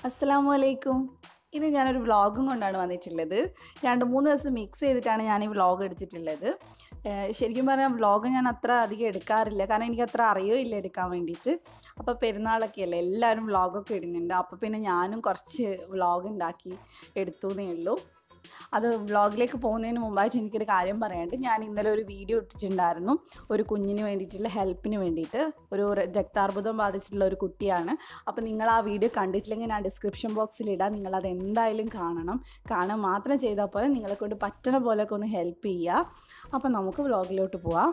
അസ്സലാമു അലൈക്കും ഇന്ന് ഞാനൊരു വ്ളോഗും കൊണ്ടാണ് വന്നിട്ടുള്ളത് രണ്ട് മൂന്ന് ദിവസം മിക്സ് ചെയ്തിട്ടാണ് ഞാൻ ഈ വ്ളോഗ് എടുത്തിട്ടുള്ളത് ഏഹ് ശരിക്കും പറഞ്ഞാൽ വ്ളോഗ് ഞാൻ അത്ര അധികം എടുക്കാറില്ല കാരണം എനിക്ക് അത്ര അറിയോ ഇല്ല എടുക്കാൻ വേണ്ടിയിട്ട് അപ്പോൾ പെരുന്നാളൊക്കെ അല്ലേ എല്ലാവരും വ്ളോഗൊക്കെ ഇടുന്നുണ്ട് അപ്പോൾ പിന്നെ ഞാനും കുറച്ച് വ്ളോഗ് ഉണ്ടാക്കി എടുത്തു എന്നേ ഉള്ളൂ അത് വ്ളോഗിലേക്ക് പോകുന്നതിന് മുമ്പായിട്ട് എനിക്കൊരു കാര്യം പറയാനുണ്ട് ഞാൻ ഇന്നലെ ഒരു വീഡിയോ ഇട്ടിട്ടുണ്ടായിരുന്നു ഒരു കുഞ്ഞിന് വേണ്ടിയിട്ടുള്ള ഹെൽപ്പിന് വേണ്ടിയിട്ട് ഒരു ര- രക്താർബുദം ബാധിച്ചിട്ടുള്ള ഒരു കുട്ടിയാണ് അപ്പോൾ നിങ്ങൾ ആ വീഡിയോ കണ്ടിട്ടില്ലെങ്കിൽ ഞാൻ ഡിസ്ക്രിപ്ഷൻ ബോക്സിൽ ഇടാം നിങ്ങൾ അത് എന്തായാലും കാണണം കാണാൻ മാത്രം ചെയ്താൽ പോലെ നിങ്ങളെ കൊണ്ട് പറ്റണ പോലെയൊക്കെ ഒന്ന് ഹെൽപ്പ് ചെയ്യുക അപ്പോൾ നമുക്ക് വ്ളോഗിലോട്ട് പോവാം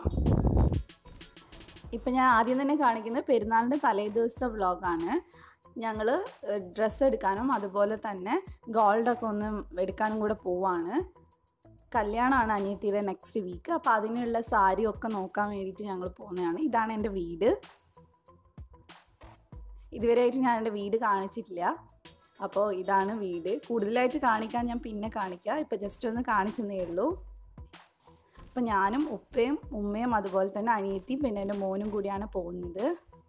ഇപ്പം ഞാൻ ആദ്യം തന്നെ കാണിക്കുന്നത് പെരുന്നാളിൻ്റെ തലേ ദിവസത്തെ വ്ളോഗാണ് ഞങ്ങൾ ഡ്രസ്സ് എടുക്കാനും അതുപോലെ തന്നെ ഗോൾഡൊക്കെ ഒന്ന് എടുക്കാനും കൂടെ പോവാണ് കല്യാണമാണ് അനിയത്തിയുടെ നെക്സ്റ്റ് വീക്ക് അപ്പോൾ അതിനുള്ള സാരി ഒക്കെ നോക്കാൻ വേണ്ടിയിട്ട് ഞങ്ങൾ പോകുന്നതാണ് ഇതാണ് എൻ്റെ വീട് ഇതുവരെയായിട്ട് ഞാൻ എൻ്റെ വീട് കാണിച്ചിട്ടില്ല അപ്പോൾ ഇതാണ് വീട് കൂടുതലായിട്ട് കാണിക്കാൻ ഞാൻ പിന്നെ കാണിക്കാം ഇപ്പോൾ ജസ്റ്റ് ഒന്ന് കാണിച്ചെന്നേ ഉള്ളൂ അപ്പം ഞാനും ഉപ്പയും ഉമ്മയും അതുപോലെ തന്നെ അനിയത്തിയും പിന്നെ എൻ്റെ മോനും കൂടിയാണ് പോകുന്നത്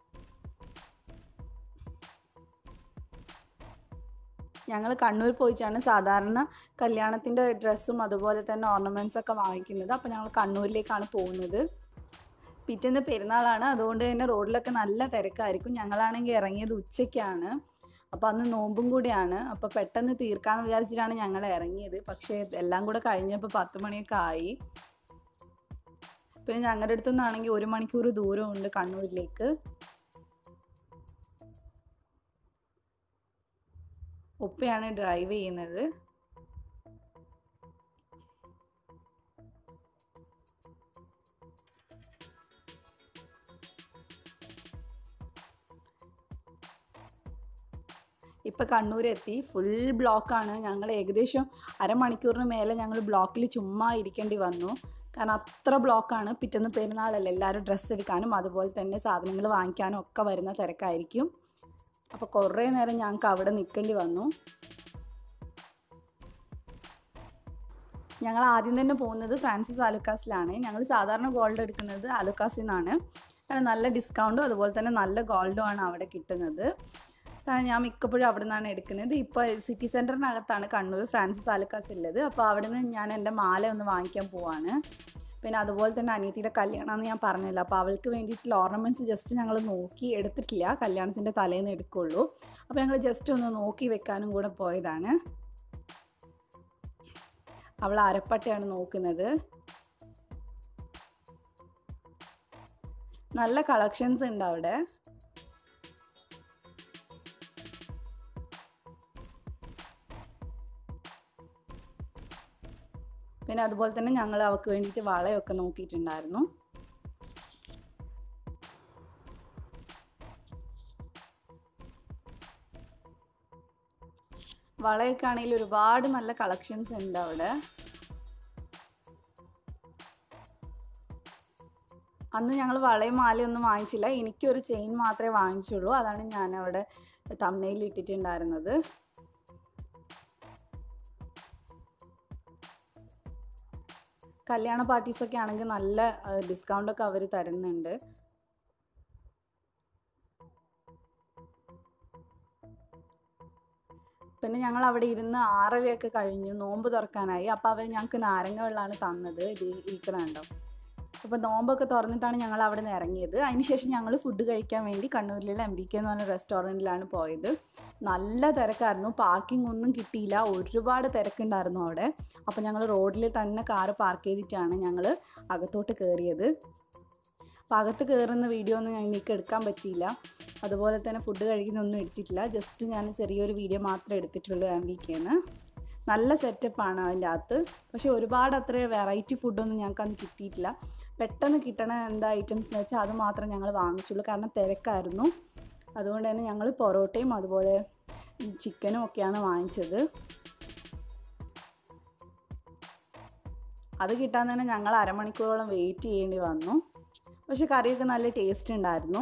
ഞങ്ങൾ കണ്ണൂർ പോയിട്ടാണ് സാധാരണ കല്യാണത്തിൻ്റെ ഡ്രസ്സും അതുപോലെ തന്നെ ഓർണമെൻറ്റ്സ് ഒക്കെ വാങ്ങിക്കുന്നത് അപ്പോൾ ഞങ്ങൾ കണ്ണൂരിലേക്കാണ് പോകുന്നത് പിറ്റേന്ന് പെരുന്നാളാണ് അതുകൊണ്ട് തന്നെ റോഡിലൊക്കെ നല്ല തിരക്കായിരിക്കും ഞങ്ങളാണെങ്കിൽ ഇറങ്ങിയത് ഉച്ചയ്ക്കാണ് അപ്പോൾ അന്ന് നോമ്പും കൂടിയാണ് അപ്പോൾ പെട്ടെന്ന് തീർക്കാമെന്ന് വിചാരിച്ചിട്ടാണ് ഞങ്ങൾ ഇറങ്ങിയത് പക്ഷേ എല്ലാം കൂടെ കഴിഞ്ഞപ്പോൾ പത്ത് മണിയൊക്കെ ആയി പിന്നെ ഞങ്ങളുടെ അടുത്തു നിന്നാണെങ്കിൽ ഒരു മണിക്കൂർ ദൂരമുണ്ട് കണ്ണൂരിലേക്ക് ഉപ്പയാണ് ഡ്രൈവ് ചെയ്യുന്നത് ഇപ്പം കണ്ണൂരെത്തി ഫുൾ ബ്ലോക്കാണ് ഞങ്ങൾ ഏകദേശം അരമണിക്കൂറിന് മേലെ ഞങ്ങൾ ബ്ലോക്കിൽ ചുമ്മാ ഇരിക്കേണ്ടി വന്നു കാരണം അത്ര ബ്ലോക്കാണ് പിറ്റേന്ന് പെരുന്നാളല്ലേ എല്ലാവരും ഡ്രസ്സ് എടുക്കാനും അതുപോലെ തന്നെ സാധനങ്ങൾ വാങ്ങിക്കാനും ഒക്കെ വരുന്ന തിരക്കായിരിക്കും അപ്പോൾ കുറേ നേരം ഞങ്ങൾക്ക് അവിടെ നിൽക്കേണ്ടി വന്നു ഞങ്ങൾ ആദ്യം തന്നെ പോകുന്നത് ഫ്രാൻസിസ് ആലുക്കാസിലാണ് ഞങ്ങൾ സാധാരണ ഗോൾഡ് എടുക്കുന്നത് ആലുക്കാസിൽ നിന്നാണ് കാരണം നല്ല ഡിസ്കൗണ്ടും അതുപോലെ തന്നെ നല്ല ഗോൾഡും ആണ് അവിടെ കിട്ടുന്നത് കാരണം ഞാൻ മിക്കപ്പോഴും അവിടെ നിന്നാണ് എടുക്കുന്നത് ഇപ്പോൾ സിറ്റി സെൻറ്ററിനകത്താണ് കണ്ണൂർ ഫ്രാൻസിസ് ആലുക്കാസ് ഉള്ളത് അപ്പോൾ അവിടെ നിന്ന് ഞാൻ എൻ്റെ മാല ഒന്ന് വാങ്ങിക്കാൻ പോവാണ് പിന്നെ അതുപോലെ തന്നെ അനിയത്തിയുടെ കല്യാണമെന്ന് ഞാൻ പറഞ്ഞില്ല അപ്പോൾ അവൾക്ക് വേണ്ടിയിട്ടുള്ള ഓർണമെൻറ്റ്സ് ജസ്റ്റ് ഞങ്ങൾ നോക്കി എടുത്തിട്ടില്ല കല്യാണത്തിൻ്റെ തലേന്ന് എടുക്കുള്ളൂ അപ്പോൾ ഞങ്ങൾ ജസ്റ്റ് ഒന്ന് നോക്കി വെക്കാനും കൂടെ പോയതാണ് അവൾ അരപ്പട്ടയാണ് നോക്കുന്നത് നല്ല കളക്ഷൻസ് ഉണ്ട് അവിടെ പിന്നെ അതുപോലെ തന്നെ ഞങ്ങൾ അവൾക്ക് വേണ്ടിയിട്ട് വളയൊക്കെ നോക്കിയിട്ടുണ്ടായിരുന്നു വളയൊക്കെ ആണെങ്കിൽ ഒരുപാട് നല്ല കളക്ഷൻസ് ഉണ്ട് അവിടെ അന്ന് ഞങ്ങൾ വളയും മാലയൊന്നും വാങ്ങിച്ചില്ല എനിക്കൊരു ചെയിൻ മാത്രമേ വാങ്ങിച്ചുള്ളൂ അതാണ് ഞാൻ അവിടെ തമ്മയിൽ ഇട്ടിട്ടുണ്ടായിരുന്നത് കല്യാണ പാർട്ടീസൊക്കെ ആണെങ്കിൽ നല്ല ഡിസ്കൗണ്ടൊക്കെ അവർ തരുന്നുണ്ട് പിന്നെ ഞങ്ങൾ അവിടെ ഇരുന്ന് ആറരയൊക്കെ കഴിഞ്ഞു നോമ്പ് തുറക്കാനായി അപ്പോൾ അവർ ഞങ്ങൾക്ക് നാരങ്ങ വെള്ളമാണ് തന്നത് ഇത് ഇരിക്കണുണ്ടോ അപ്പോൾ നോമ്പൊക്കെ തുറന്നിട്ടാണ് ഞങ്ങൾ അവിടെ നിന്ന് ഇറങ്ങിയത് അതിനുശേഷം ഞങ്ങൾ ഫുഡ് കഴിക്കാൻ വേണ്ടി കണ്ണൂരിലുള്ള എം ബി കെ എന്ന് പറഞ്ഞ റെസ്റ്റോറൻറ്റിലാണ് പോയത് നല്ല തിരക്കായിരുന്നു പാർക്കിംഗ് ഒന്നും കിട്ടിയില്ല ഒരുപാട് തിരക്കുണ്ടായിരുന്നു അവിടെ അപ്പോൾ ഞങ്ങൾ റോഡിൽ തന്നെ കാറ് പാർക്ക് ചെയ്തിട്ടാണ് ഞങ്ങൾ അകത്തോട്ട് കയറിയത് അപ്പോൾ അകത്ത് കയറുന്ന വീഡിയോ ഒന്നും ഞങ്ങൾക്ക് എടുക്കാൻ പറ്റിയില്ല അതുപോലെ തന്നെ ഫുഡ് കഴിക്കുന്നൊന്നും എടുത്തിട്ടില്ല ജസ്റ്റ് ഞാൻ ചെറിയൊരു വീഡിയോ മാത്രമേ എടുത്തിട്ടുള്ളൂ എം ബി കെന്ന് നല്ല സെറ്റപ്പാണ് അതിൻ്റെ അകത്ത് പക്ഷേ ഒരുപാട് അത്ര വെറൈറ്റി ഫുഡൊന്നും ഞങ്ങൾക്ക് അന്ന് കിട്ടിയിട്ടില്ല പെട്ടെന്ന് കിട്ടണ എന്താ ഐറ്റംസ് എന്ന് വെച്ചാൽ അത് മാത്രം ഞങ്ങൾ വാങ്ങിച്ചുള്ളൂ കാരണം തിരക്കായിരുന്നു അതുകൊണ്ട് തന്നെ ഞങ്ങൾ പൊറോട്ടയും അതുപോലെ ചിക്കനും ഒക്കെയാണ് വാങ്ങിച്ചത് അത് കിട്ടാൻ തന്നെ ഞങ്ങൾ അരമണിക്കൂറോളം വെയിറ്റ് ചെയ്യേണ്ടി വന്നു പക്ഷെ കറിയൊക്കെ നല്ല ടേസ്റ്റ് ഉണ്ടായിരുന്നു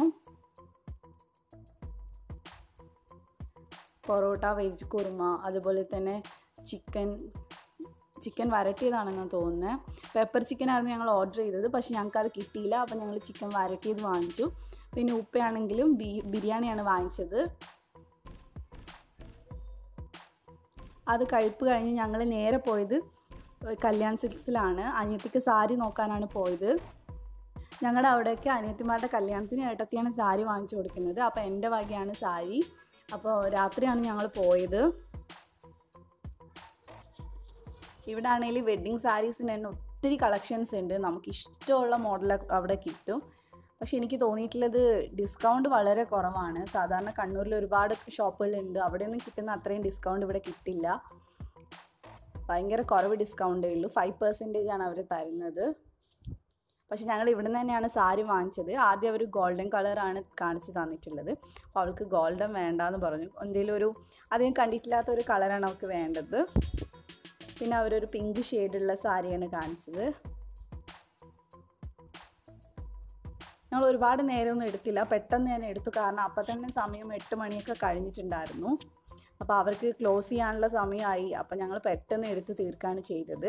പൊറോട്ട വെജ് കുറുമ അതുപോലെ തന്നെ ചിക്കൻ ചിക്കൻ വരട്ടിയതാണെന്ന് തോന്നുന്നത് പെപ്പർ ചിക്കൻ ആയിരുന്നു ഞങ്ങൾ ഓർഡർ ചെയ്തത് പക്ഷെ ഞങ്ങൾക്ക് അത് കിട്ടിയില്ല അപ്പോൾ ഞങ്ങൾ ചിക്കൻ വരട്ടിയത് വാങ്ങിച്ചു പിന്നെ ഉപ്പയാണെങ്കിലും ബി ബിരിയാണിയാണ് വാങ്ങിച്ചത് അത് കഴിപ്പ് കഴിഞ്ഞ് ഞങ്ങൾ നേരെ പോയത് കല്യാൺ സിൽക്സിലാണ് അനിയത്തിക്ക് സാരി നോക്കാനാണ് പോയത് ഞങ്ങളുടെ അവിടെയൊക്കെ അനിയത്തിമാരുടെ കല്യാണത്തിന് ഏട്ടത്തിയാണ് സാരി വാങ്ങിച്ചു കൊടുക്കുന്നത് അപ്പോൾ എൻ്റെ വകയാണ് സാരി അപ്പോൾ രാത്രിയാണ് ഞങ്ങൾ പോയത് ഇവിടെ ആണെങ്കിൽ വെഡ്ഡിങ് സാരീസിന് തന്നെ ഒത്തിരി കളക്ഷൻസ് ഉണ്ട് നമുക്ക് ഇഷ്ടമുള്ള മോഡൽ അവിടെ കിട്ടും പക്ഷെ എനിക്ക് തോന്നിയിട്ടുള്ളത് ഡിസ്കൗണ്ട് വളരെ കുറവാണ് സാധാരണ കണ്ണൂരിൽ ഒരുപാട് ഷോപ്പുകളുണ്ട് അവിടെയൊന്നും കിട്ടുന്ന അത്രയും ഡിസ്കൗണ്ട് ഇവിടെ കിട്ടില്ല ഭയങ്കര കുറവ് ഡിസ്കൗണ്ടേ ഉള്ളൂ ഫൈവ് പെർസെൻറ്റേജ് ആണ് അവർ തരുന്നത് പക്ഷെ ഞങ്ങൾ ഇവിടെ നിന്ന് തന്നെയാണ് സാരി വാങ്ങിച്ചത് ആദ്യം അവർ ഗോൾഡൻ കളറാണ് കാണിച്ചു തന്നിട്ടുള്ളത് അപ്പോൾ അവൾക്ക് ഗോൾഡൻ വേണ്ടാന്ന് പറഞ്ഞു എന്തെങ്കിലും ഒരു അധികം കണ്ടിട്ടില്ലാത്ത ഒരു കളറാണ് അവൾക്ക് വേണ്ടത് പിന്നെ അവരൊരു പിങ്ക് ഷെയ്ഡുള്ള സാരിയാണ് കാണിച്ചത് ഞങ്ങൾ ഒരുപാട് നേരമൊന്നും എടുത്തില്ല പെട്ടെന്ന് തന്നെ എടുത്തു കാരണം അപ്പം തന്നെ സമയം എട്ട് മണിയൊക്കെ കഴിഞ്ഞിട്ടുണ്ടായിരുന്നു അപ്പോൾ അവർക്ക് ക്ലോസ് ചെയ്യാനുള്ള സമയമായി അപ്പം ഞങ്ങൾ പെട്ടെന്ന് എടുത്ത് തീർക്കാണ് ചെയ്തത്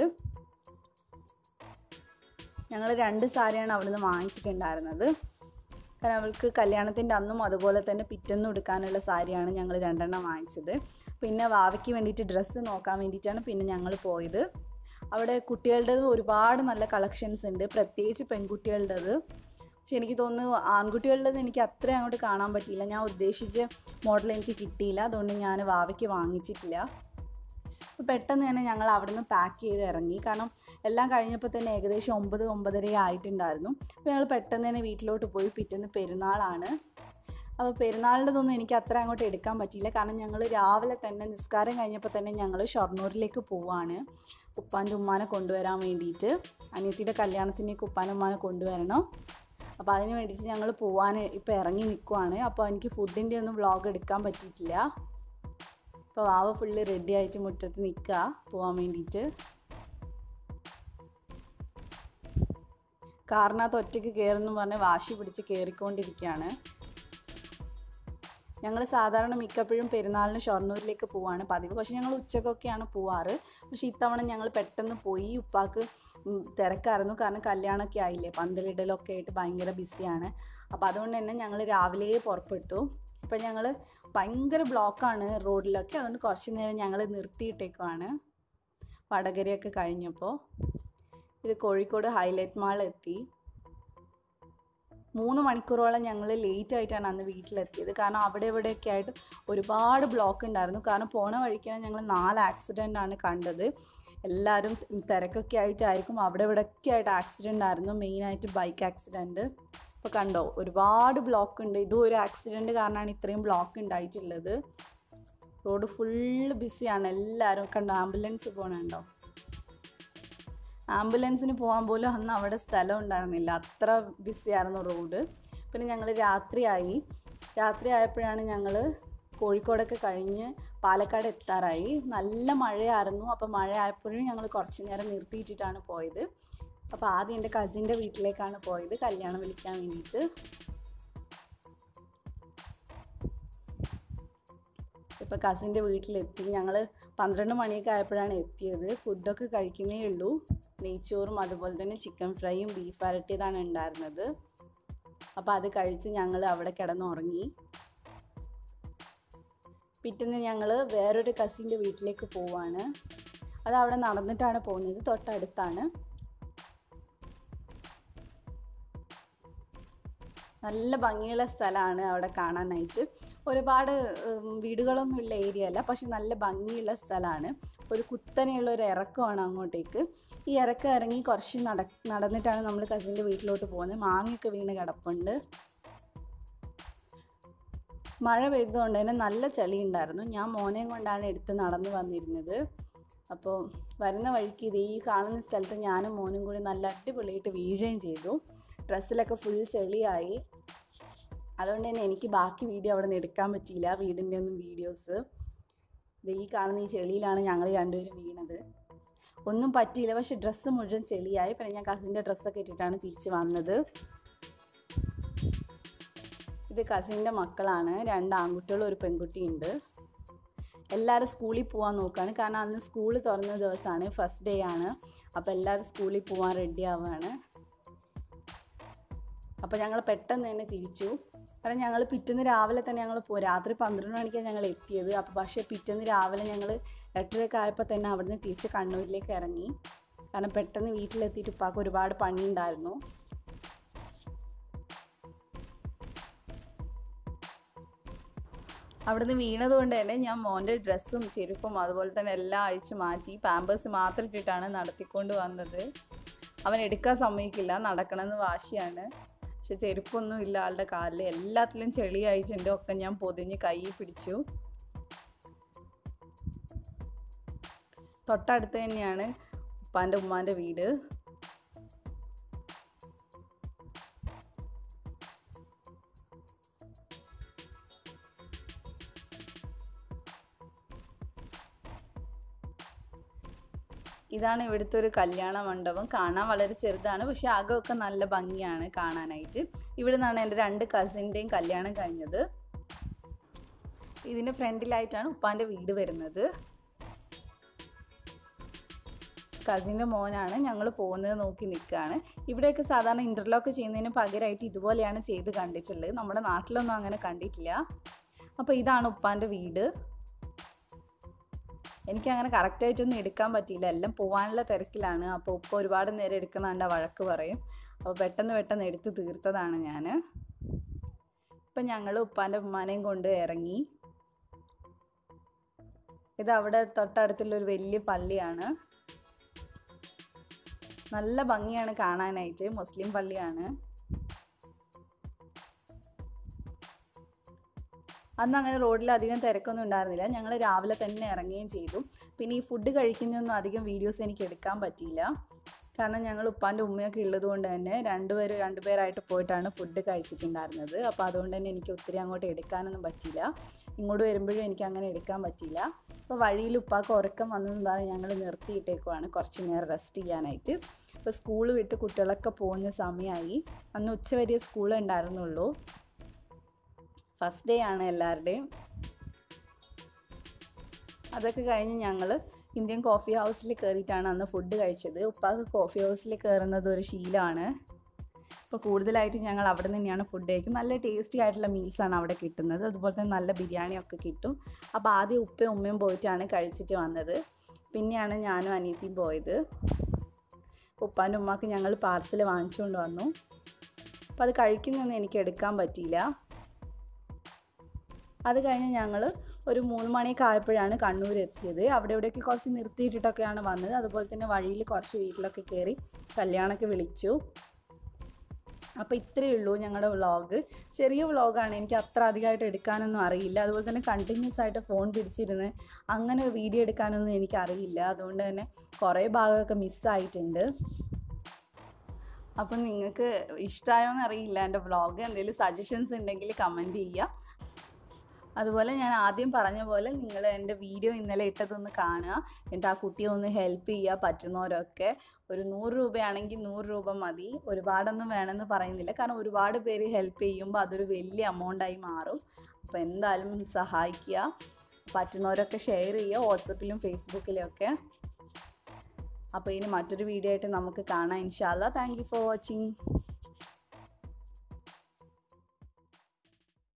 ഞങ്ങൾ രണ്ട് സാരിയാണ് അവിടുന്ന് വാങ്ങിച്ചിട്ടുണ്ടായിരുന്നത് കാരണം അവൾക്ക് കല്യാണത്തിൻ്റെ അന്നും അതുപോലെ തന്നെ പിറ്റെന്നും എടുക്കാനുള്ള സാരിയാണ് ഞങ്ങൾ രണ്ടെണ്ണം വാങ്ങിച്ചത് പിന്നെ വാവയ്ക്ക് വേണ്ടിയിട്ട് ഡ്രസ്സ് നോക്കാൻ വേണ്ടിയിട്ടാണ് പിന്നെ ഞങ്ങൾ പോയത് അവിടെ കുട്ടികളുടേത് ഒരുപാട് നല്ല കളക്ഷൻസ് ഉണ്ട് പ്രത്യേകിച്ച് പെൺകുട്ടികളുടേത് പക്ഷെ എനിക്ക് തോന്നുന്നു ആൺകുട്ടികളുടേത് എനിക്ക് അത്ര അങ്ങോട്ട് കാണാൻ പറ്റിയില്ല ഞാൻ ഉദ്ദേശിച്ച മോഡൽ എനിക്ക് കിട്ടിയില്ല അതുകൊണ്ട് ഞാൻ വാവയ്ക്ക് വാങ്ങിച്ചിട്ടില്ല അപ്പോൾ പെട്ടെന്ന് തന്നെ ഞങ്ങൾ അവിടെ നിന്ന് പാക്ക് ചെയ്ത് ഇറങ്ങി കാരണം എല്ലാം കഴിഞ്ഞപ്പോൾ തന്നെ ഏകദേശം ഒമ്പത് ഒമ്പതര ആയിട്ടുണ്ടായിരുന്നു അപ്പോൾ ഞങ്ങൾ പെട്ടെന്ന് തന്നെ വീട്ടിലോട്ട് പോയി പിറ്റേന്ന് പെരുന്നാളാണ് അപ്പോൾ പെരുന്നാളിൻ്റെതൊന്നും എനിക്ക് അത്ര അങ്ങോട്ട് എടുക്കാൻ പറ്റിയില്ല കാരണം ഞങ്ങൾ രാവിലെ തന്നെ നിസ്കാരം കഴിഞ്ഞപ്പോൾ തന്നെ ഞങ്ങൾ ഷൊർണൂരിലേക്ക് പോവാണ് ഉപ്പാൻ്റെ ഉമ്മാനെ കൊണ്ടുവരാൻ വേണ്ടിയിട്ട് അനിയത്തിയുടെ കല്യാണത്തിനേക്ക് ഉപ്പാൻ്റെ ഉമ്മാനെ കൊണ്ടുവരണം അപ്പോൾ അതിന് വേണ്ടിയിട്ട് ഞങ്ങൾ പോവാൻ ഇപ്പോൾ ഇറങ്ങി നിൽക്കുവാണ് അപ്പോൾ എനിക്ക് ഫുഡിൻ്റെ ഒന്നും വ്ളോഗ് എടുക്കാൻ പറ്റിയിട്ടില്ല അപ്പോൾ വാവ ഫുള്ള് റെഡി ആയിട്ട് മുറ്റത്ത് നിൽക്കുക പോകാൻ വേണ്ടിയിട്ട് കാറിനകത്ത് ഒറ്റയ്ക്ക് കയറുന്നു പറഞ്ഞ് വാശി പിടിച്ച് കയറിക്കൊണ്ടിരിക്കുകയാണ് ഞങ്ങൾ സാധാരണ മിക്കപ്പോഴും പെരുന്നാളിന് ഷൊർണൂരിലേക്ക് പോവാണ് പതിവ് പക്ഷെ ഞങ്ങൾ ഉച്ചക്കൊക്കെയാണ് പോവാറ് പക്ഷെ ഇത്തവണ ഞങ്ങൾ പെട്ടെന്ന് പോയി ഉപ്പാക്ക് ഉം, തിരക്കായിരുന്നു കാരണം കല്യാണമൊക്കെ ആയില്ലേ പന്തലിടലൊക്കെ ആയിട്ട് ഭയങ്കര ബിസിയാണ് അപ്പോൾ അതുകൊണ്ട് തന്നെ ഞങ്ങൾ രാവിലെ പുറപ്പെട്ടു ഇപ്പം ഞങ്ങൾ ഭയങ്കര ബ്ലോക്കാണ് റോഡിലൊക്കെ അതുകൊണ്ട് കുറച്ച് നേരം ഞങ്ങൾ നിർത്തിയിട്ടേക്കുവാണ് വടകരയൊക്കെ കഴിഞ്ഞപ്പോൾ ഇത് കോഴിക്കോട് ഹൈലൈറ്റ് മാൾ എത്തി മൂന്ന് മണിക്കൂറോളം ഞങ്ങൾ ലേറ്റ് ആയിട്ടാണ് അന്ന് വീട്ടിലെത്തിയത് കാരണം അവിടെ ഇവിടെയൊക്കെ ആയിട്ട് ഒരുപാട് ബ്ലോക്ക് ഉണ്ടായിരുന്നു കാരണം പോണ വഴിക്കാണ് ഞങ്ങൾ നാല് ആക്സിഡൻ്റ് ആണ് കണ്ടത് എല്ലാവരും തിരക്കൊക്കെ ആയിട്ടായിരിക്കും അവിടെ ഇവിടെയൊക്കെ ആയിട്ട് ആക്സിഡൻ്റ് ആയിരുന്നു മെയിനായിട്ട് ബൈക്ക് ആക്സിഡൻറ്റ് ഇപ്പോൾ കണ്ടോ ഒരുപാട് ബ്ലോക്ക് ഉണ്ട് ഇതും ഒരു ആക്സിഡൻറ്റ് കാരണമാണ് ഇത്രയും ബ്ലോക്ക് ഉണ്ടായിട്ടുള്ളത് റോഡ് ഫുള്ള് ബിസിയാണ് എല്ലാവരും കണ്ടോ ആംബുലൻസ് പോകണുണ്ടോ ആംബുലൻസിന് പോകാൻ പോലും അന്ന് അവിടെ സ്ഥലം ഉണ്ടായിരുന്നില്ല അത്ര ബിസിയായിരുന്നു റോഡ് പിന്നെ ഞങ്ങൾ രാത്രിയായി രാത്രി ആയപ്പോഴാണ് ഞങ്ങൾ കോഴിക്കോടൊക്കെ കഴിഞ്ഞ് പാലക്കാട് എത്താറായി നല്ല മഴയായിരുന്നു അപ്പോൾ മഴ ആയപ്പോഴും ഞങ്ങൾ കുറച്ച് നേരം നിർത്തിയിട്ടിട്ടാണ് പോയത് അപ്പോൾ ആദ്യം എൻ്റെ കസിൻ്റെ വീട്ടിലേക്കാണ് പോയത് കല്യാണം വിളിക്കാൻ വേണ്ടിയിട്ട് ഇപ്പോൾ കസിൻ്റെ വീട്ടിലെത്തി ഞങ്ങൾ പന്ത്രണ്ട് മണിയൊക്കെ ആയപ്പോഴാണ് എത്തിയത് ഫുഡൊക്കെ കഴിക്കുന്നേ ഉള്ളൂ നെയ്ച്ചോറും അതുപോലെ തന്നെ ചിക്കൻ ഫ്രൈയും ബീഫ് വരട്ടിയതാണ് ഉണ്ടായിരുന്നത് അപ്പോൾ അത് കഴിച്ച് ഞങ്ങൾ അവിടെ കിടന്നുറങ്ങി പിറ്റേന്ന് ഞങ്ങൾ വേറൊരു കസിൻ്റെ വീട്ടിലേക്ക് പോവാണ് അത് അവിടെ നടന്നിട്ടാണ് പോകുന്നത് തൊട്ടടുത്താണ് നല്ല ഭംഗിയുള്ള സ്ഥലമാണ് അവിടെ കാണാനായിട്ട് ഒരുപാട് ഉം, വീടുകളൊന്നും ഉള്ള ഏരിയ അല്ല പക്ഷെ നല്ല ഭംഗിയുള്ള സ്ഥലമാണ് ഒരു കുത്തനെയുള്ള ഒരു ഇറക്കമാണ് അങ്ങോട്ടേക്ക് ഈ ഇറക്കം ഇറങ്ങി കുറച്ച് നട നടന്നിട്ടാണ് നമ്മൾ കസിൻ്റെ വീട്ടിലോട്ട് പോകുന്നത് മാങ്ങയൊക്കെ വീണ് കിടപ്പുണ്ട് മഴ പെയ്തതുകൊണ്ട് തന്നെ നല്ല ചളി ഉണ്ടായിരുന്നു ഞാൻ മോനെയും കൊണ്ടാണ് എടുത്ത് നടന്നു വന്നിരുന്നത് അപ്പോൾ വരുന്ന വഴിക്ക് ഇത് ഈ കാണുന്ന സ്ഥലത്ത് ഞാനും മോനും കൂടി നല്ല അടിപൊളിയായിട്ട് വീഴുകയും ചെയ്തു ഡ്രസ്സിലൊക്കെ ഫുൾ ചെളിയായി അതുകൊണ്ട് തന്നെ എനിക്ക് ബാക്കി വീഡിയോ അവിടെ നിന്ന് എടുക്കാൻ പറ്റിയില്ല വീടിൻ്റെ ഒന്നും വീഡിയോസ് ഇത് ഈ കാണുന്ന ഈ ചെളിയിലാണ് ഞങ്ങൾ രണ്ടുപേരും വീണത് ഒന്നും പറ്റിയില്ല പക്ഷെ ഡ്രസ്സ് മുഴുവൻ ചെളിയായി പിന്നെ ഞാൻ കസിൻ്റെ ഡ്രസ്സൊക്കെ ഇട്ടിട്ടാണ് തിരിച്ച് വന്നത് ഇത് കസിൻ്റെ മക്കളാണ് രണ്ട് ആൺകുട്ടികളും ഒരു പെൺകുട്ടിയുണ്ട് എല്ലാവരും സ്കൂളിൽ പോകാൻ നോക്കുകയാണ് കാരണം അന്ന് സ്കൂൾ തുറന്ന ദിവസമാണ് ഫസ്റ്റ് ഡേ ആണ് അപ്പോൾ എല്ലാവരും സ്കൂളിൽ പോകാൻ റെഡി ആവുകയാണ് അപ്പോൾ ഞങ്ങൾ പെട്ടെന്ന് തന്നെ തിരിച്ചു കാരണം ഞങ്ങൾ പിറ്റേന്ന് രാവിലെ തന്നെ ഞങ്ങൾ പോ രാത്രി പന്ത്രണ്ട് മണിക്കാണ് ഞങ്ങൾ എത്തിയത് അപ്പോൾ പക്ഷേ പിറ്റേന്ന് രാവിലെ ഞങ്ങൾ എട്ടരയൊക്കെ ആയപ്പോൾ തന്നെ അവിടുന്ന് തിരിച്ച് കണ്ണൂരിലേക്ക് ഇറങ്ങി കാരണം പെട്ടെന്ന് വീട്ടിലെത്തിയിട്ട് ഉപ്പാക്ക് ഒരുപാട് പണിയുണ്ടായിരുന്നു അവിടുന്ന് വീണത് കൊണ്ട് തന്നെ ഞാൻ മോൻ്റെ ഡ്രസ്സും ചെരുപ്പും അതുപോലെ തന്നെ എല്ലാം അഴിച്ച് മാറ്റി പാമ്പേഴ്സ് മാത്രം ഇട്ടിട്ടാണ് നടത്തിക്കൊണ്ട് വന്നത് അവൻ എടുക്കാൻ സമ്മതിക്കില്ല നടക്കണമെന്ന് വാശിയാണ് പക്ഷെ ചെരുപ്പൊന്നും ഇല്ല ആളുടെ കാലിൽ എല്ലാത്തിലും ചെളി അയച്ചിട്ടുണ്ട് ഒക്കെ ഞാൻ പൊതിഞ്ഞ് കൈ പിടിച്ചു തൊട്ടടുത്ത് തന്നെയാണ് ഉപ്പാൻ്റെ ഉമ്മാൻ്റെ വീട് ഇതാണ് ഇവിടുത്തെ ഒരു കല്യാണ മണ്ഡപം കാണാൻ വളരെ ചെറുതാണ് പക്ഷെ അകമൊക്കെ നല്ല ഭംഗിയാണ് കാണാനായിട്ട് ഇവിടെ നിന്നാണ് എൻ്റെ രണ്ട് കസിൻ്റെയും കല്യാണം കഴിഞ്ഞത് ഇതിൻ്റെ ഫ്രണ്ടിലായിട്ടാണ് ഉപ്പാൻ്റെ വീട് വരുന്നത് കസിൻ്റെ മോനാണ് ഞങ്ങൾ പോകുന്നത് നോക്കി നിൽക്കുകയാണ് ഇവിടെയൊക്കെ സാധാരണ ഇൻ്റർലോക്ക് ചെയ്യുന്നതിന് പകരമായിട്ട് ഇതുപോലെയാണ് ചെയ്ത് കണ്ടിട്ടുള്ളത് നമ്മുടെ നാട്ടിലൊന്നും അങ്ങനെ കണ്ടിട്ടില്ല അപ്പോൾ ഇതാണ് ഉപ്പാൻ്റെ വീട് എനിക്കങ്ങനെ കറക്റ്റായിട്ടൊന്നും എടുക്കാൻ പറ്റിയില്ല എല്ലാം പോകാനുള്ള തിരക്കിലാണ് അപ്പോൾ ഉപ്പ ഒരുപാട് നേരം എടുക്കുന്നുണ്ട് വഴക്ക് പറയും അപ്പോൾ പെട്ടെന്ന് പെട്ടെന്ന് എടുത്ത് തീർത്തതാണ് ഞാൻ ഇപ്പം ഞങ്ങൾ ഉപ്പാൻ്റെ ഉമ്മാനെയും കൊണ്ട് ഇറങ്ങി ഇത് അവിടെ തൊട്ടടുത്തുള്ള ഒരു വലിയ പള്ളിയാണ് നല്ല ഭംഗിയാണ് കാണാനായിട്ട് മുസ്ലിം പള്ളിയാണ് അന്ന് അങ്ങനെ റോഡിൽ അധികം തിരക്കൊന്നും ഉണ്ടായിരുന്നില്ല ഞങ്ങൾ രാവിലെ തന്നെ ഇറങ്ങുകയും ചെയ്തു പിന്നെ ഈ ഫുഡ് കഴിക്കുന്നതൊന്നും അധികം വീഡിയോസ് എനിക്ക് എടുക്കാൻ പറ്റിയില്ല കാരണം ഞങ്ങൾ ഉപ്പാൻ്റെ ഉമ്മയൊക്കെ ഉള്ളത് കൊണ്ട് തന്നെ രണ്ടുപേർ രണ്ടുപേരായിട്ട് പോയിട്ടാണ് ഫുഡ് കഴിച്ചിട്ടുണ്ടായിരുന്നത് അപ്പോൾ അതുകൊണ്ട് തന്നെ എനിക്ക് ഒത്തിരി അങ്ങോട്ട് എടുക്കാനൊന്നും പറ്റിയില്ല ഇങ്ങോട്ട് വരുമ്പോഴും എനിക്ക് അങ്ങനെ എടുക്കാൻ പറ്റിയില്ല അപ്പോൾ വഴിയിൽ ഉപ്പാക്ക് ഉറക്കം വന്നെന്ന് പറഞ്ഞ് ഞങ്ങൾ നിർത്തിയിട്ടേക്കുവാണ് കുറച്ച് നേരം റെസ്റ്റ് ചെയ്യാനായിട്ട് അപ്പോൾ സ്കൂൾ വിട്ട് കുട്ടികളൊക്കെ പോകുന്ന സമയമായി അന്ന് ഉച്ചവരെ സ്കൂൾ ഉണ്ടായിരുന്നുള്ളൂ ഫസ്റ്റ് ഡേ ആണ് എല്ലാവരുടെയും അതൊക്കെ കഴിഞ്ഞ് ഞങ്ങൾ ഇന്ത്യൻ കോഫി ഹൗസിൽ കയറിയിട്ടാണ് അന്ന് ഫുഡ് കഴിച്ചത് ഉപ്പാക്ക് കോഫി ഹൗസിൽ കയറുന്നത് ഒരു ശീലമാണ് അപ്പോൾ കൂടുതലായിട്ട് ഞങ്ങൾ അവിടെ തന്നെയാണ് ഫുഡ് കഴിക്കുന്നത് നല്ല ടേസ്റ്റി ആയിട്ടുള്ള മീൽസാണ് അവിടെ കിട്ടുന്നത് അതുപോലെ തന്നെ നല്ല ബിരിയാണിയൊക്കെ കിട്ടും അപ്പോൾ ആദ്യം ഉപ്പയും ഉമ്മയും പോയിട്ടാണ് കഴിച്ചിട്ട് വന്നത് പിന്നെയാണ് ഞാനും അനിയത്തിയും പോയത് ഉപ്പാൻ്റെ ഉമ്മാക്ക് ഞങ്ങൾ പാർസൽ വാങ്ങിച്ചുകൊണ്ട് വന്നു അപ്പോൾ അത് കഴിക്കുന്നൊന്നും എനിക്ക് എടുക്കാൻ പറ്റിയില്ല അത് കഴിഞ്ഞ് ഞങ്ങൾ ഒരു മൂന്ന് മണിയൊക്കെ ആയപ്പോഴാണ് കണ്ണൂർ എത്തിയത് അവിടെ ഇവിടെയൊക്കെ കുറച്ച് നിർത്തിയിട്ടിട്ടൊക്കെയാണ് വന്നത് അതുപോലെ തന്നെ വഴിയിൽ കുറച്ച് വീട്ടിലൊക്കെ കയറി കല്യാണമൊക്കെ വിളിച്ചു അപ്പോൾ ഇത്രയേ ഉള്ളൂ ഞങ്ങളുടെ വ്ളോഗ് ചെറിയ വ്ളോഗാണ് എനിക്ക് അത്ര അധികമായിട്ട് എടുക്കാനൊന്നും അറിയില്ല അതുപോലെ തന്നെ കണ്ടിന്യൂസ് ആയിട്ട് ഫോൺ പിടിച്ചിരുന്ന് അങ്ങനെ വീഡിയോ എടുക്കാനൊന്നും എനിക്ക് അറിയില്ല അതുകൊണ്ട് തന്നെ കുറേ ഭാഗമൊക്കെ മിസ്സായിട്ടുണ്ട് അപ്പം നിങ്ങൾക്ക് ഇഷ്ടമായോന്ന് അറിയില്ല എൻ്റെ വ്ളോഗ് എന്തെങ്കിലും സജഷൻസ് ഉണ്ടെങ്കിൽ കമൻറ്റ് ചെയ്യുക അതുപോലെ ഞാൻ ആദ്യം പറഞ്ഞ പോലെ നിങ്ങൾ എൻ്റെ വീഡിയോ ഇന്നലെ ഇട്ടതൊന്ന് കാണുക എന്നിട്ട് ആ കുട്ടിയെ ഒന്ന് ഹെൽപ്പ് ചെയ്യുക പറ്റുന്നവരൊക്കെ ഒരു നൂറ് രൂപയാണെങ്കിൽ നൂറ് രൂപ മതി ഒരുപാടൊന്നും വേണമെന്ന് പറയുന്നില്ല കാരണം ഒരുപാട് പേര് ഹെൽപ്പ് ചെയ്യുമ്പോൾ അതൊരു വലിയ എമൗണ്ടായി മാറും അപ്പോൾ എന്തായാലും സഹായിക്കുക പറ്റുന്നവരൊക്കെ ഷെയർ ചെയ്യുക വാട്സപ്പിലും ഫേസ്ബുക്കിലും ഒക്കെ അപ്പോൾ ഇനി മറ്റൊരു വീഡിയോ ആയിട്ട് നമുക്ക് കാണാം ഇൻഷാല്ല താങ്ക് യു ഫോർ വാച്ചിങ്